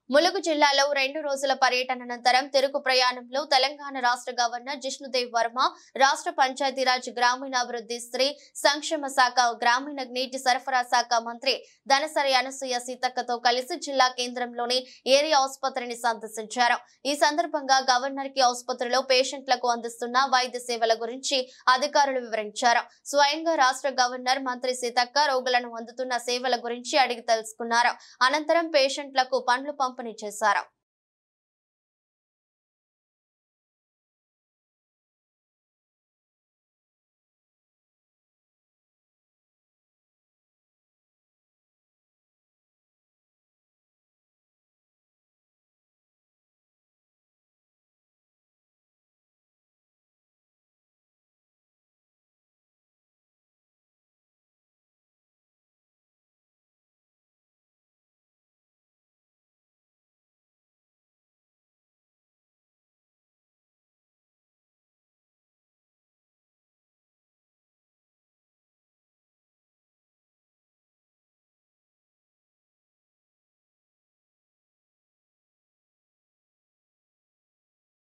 ములుగు జిల్లాలో రెండు రోజుల పర్యటన అనంతరం తిరుగు ప్రయాణంలో తెలంగాణ రాష్ట్ర గవర్నర్ జిష్ణుదేవ్ వర్మ రాష్ట్ర పంచాయతీరాజ్ గ్రామీణాభివృద్ధి స్త్రీ సంక్షేమ శాఖ గ్రామీణ నీటి సరఫరా శాఖ మంత్రి ధనసరి అనసూయ సీతక్కతో కలిసి జిల్లా కేంద్రంలోని ఏరియా ఆసుపత్రిని సందర్శించారు ఈ సందర్భంగా గవర్నర్ కి ఆసుపత్రిలో పేషెంట్లకు అందిస్తున్న వైద్య సేవల గురించి అధికారులు వివరించారు స్వయంగా రాష్ట్ర గవర్నర్ మంత్రి సీతక్క రోగులను అందుతున్న సేవల గురించి అడిగి తెలుసుకున్నారు అనంతరం పేషెంట్లకు పండ్లు పంపిణీ చేశారు